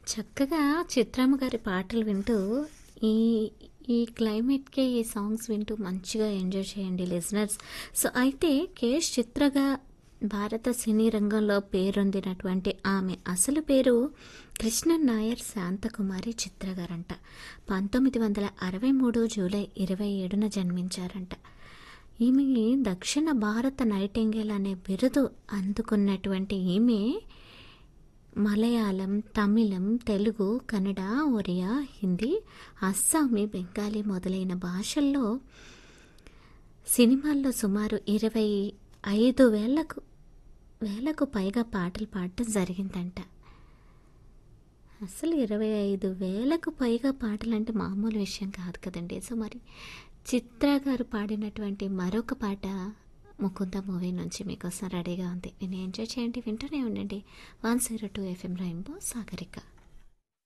చక్కగా చిత్రమ్మ గారి పాటలు వింటూ ఈ ఈ క్లైమేట్కే ఈ సాంగ్స్ వింటూ మంచిగా ఎంజాయ్ చేయండి లిజనర్స్ సో అయితే కేఎస్ చిత్రగా భారత సినీ రంగంలో పేరొందినటువంటి ఆమె అసలు పేరు కృష్ణన్ నాయర్ శాంతకుమారి చిత్ర గారంట పంతొమ్మిది వందల అరవై మూడు జూలై ఇరవై ఏడున జన్మించారంట ఈమె దక్షిణ భారత నైటింగేల్ అనే బిరుదు అందుకున్నటువంటి ఈమె మలయాళం తమిళం తెలుగు కన్నడ ఒరియా హిందీ అస్సామీ బెంగాలీ మొదలైన భాషల్లో సినిమాల్లో సుమారు ఇరవై ఐదు వేలకు వేలకు పైగా పాటలు పాడటం జరిగిందంట అసలు ఇరవై ఐదు వేలకు పైగా పాటలు అంటే మామూలు విషయం కాదు కదండి సో మరి చిత్ర గారు పాడినటువంటి మరొక పాట ముకుంద మూవీ నుంచి మీకోసం రెడీగా ఉంది నేను ఎంజాయ్ చేయండి వింటూనే ఉండండి one zero two FM rainbow Sagarika